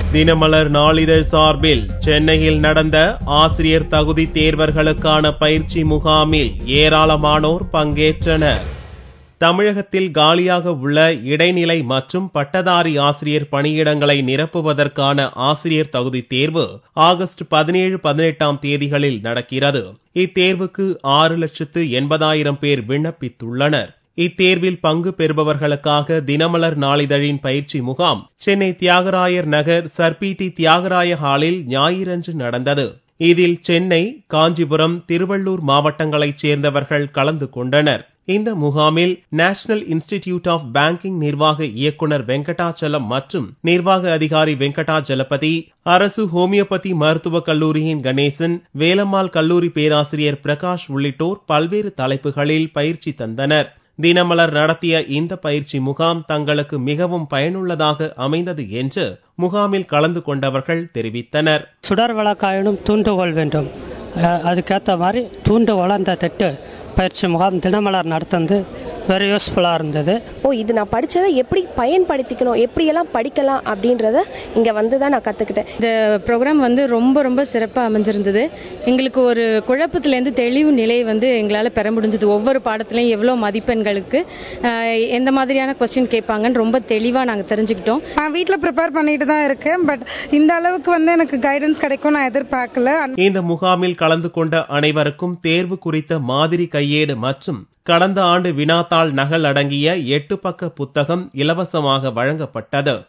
தினமலர் நாளிதழ் சார்பில் சென்னையில் நடந்த ஆசிரியர் தகுதி தேர்வர்களுக்கான பயிற்சி முகாமில் ஏராளமானோர் பங்கேற்றனர் தமிழகத்தில் காலியாக உள்ள இடைநிலை மற்றும் பட்டதாரி ஆசிரியர் பணியிடங்களை நிரப்புவதற்கான ஆசிரியர் தகுதி தேர்வு ஆகஸ்ட் பதினேழு பதினெட்டாம் தேதிகளில் நடக்கிறது இத்தேர்வுக்கு ஆறு லட்சத்து எண்பதாயிரம் பேர் விண்ணப்பித்துள்ளனர் இத்தேர்வில் பங்கு பெறுபவர்களுக்காக தினமலர் நாளிதழின் பயிற்சி முகாம் சென்னை தியாகராயர் நகர் சர்பிடி தியாகராய ஹாலில் ஞாயிறன்று நடந்தது இதில் சென்னை காஞ்சிபுரம் திருவள்ளூர் மாவட்டங்களைச் சேர்ந்தவர்கள் கலந்து கொண்டனர் இந்த முகாமில் நேஷனல் இன்ஸ்டிடியூட் ஆஃப் பேங்கிங் நிர்வாக இயக்குனர் வெங்கடாச்சலம் மற்றும் நிர்வாக அதிகாரி வெங்கடாஜலபதி அரசு ஹோமியோபதி மருத்துவக் கல்லூரியின் கணேசன் வேலம்மாள் கல்லூரி பேராசிரியர் பிரகாஷ் உள்ளிட்டோர் பல்வேறு தலைப்புகளில் பயிற்சி தந்தனர் தினமலர் நடத்திய இந்த பயிற்சி முகாம் தங்களுக்கு மிகவும் பயனுள்ளதாக அமைந்தது என்று முகாமில் கலந்து கொண்டவர்கள் தெரிவித்தனர் சுடர் விளக்காயினும் தூண்டுகோல் வேண்டும் அஹ் அதுக்கேற்ற மாதிரி தூண்டுகோல் அந்த திட்டு பயிற்சி முகாம் தினமலர் நடத்துனது வெரி யூஸ்ஃபுல்லாக இருந்தது ஓ இது நான் படிச்சதை எப்படி பயன்படுத்திக்கணும் எப்படியெல்லாம் படிக்கலாம் அப்படின்றத இங்க வந்து தான் நான் கத்துக்கிட்டேன் இந்த ப்ரோக்ராம் வந்து ரொம்ப ரொம்ப சிறப்பாக அமைஞ்சிருந்தது எங்களுக்கு ஒரு குழப்பத்திலேருந்து தெளிவு நிலை வந்து எங்களால் பெற முடிஞ்சது ஒவ்வொரு பாடத்துலையும் எவ்வளோ மதிப்பெண்களுக்கு ஆஹ், எந்த மாதிரியான கொஸ்டின் கேட்பாங்கன்னு ரொம்ப தெளிவாக நாங்கள் தெரிஞ்சுக்கிட்டோம் நான் வீட்டில் ப்ரிப்பேர் பண்ணிட்டு தான் இருக்கேன் பட் இந்த அளவுக்கு வந்து எனக்கு கைடன்ஸ் கிடைக்கும் நான் எதிர்பார்க்கல இந்த முகாமில் கலந்து கொண்ட அனைவருக்கும் தேர்வு குறித்த மாதிரி கையேடு மற்றும் கடந்த ஆண்டு வினாத்தாள் நகல் அடங்கிய எட்டு பக்க புத்தகம் இலவசமாக வழங்கப்பட்டது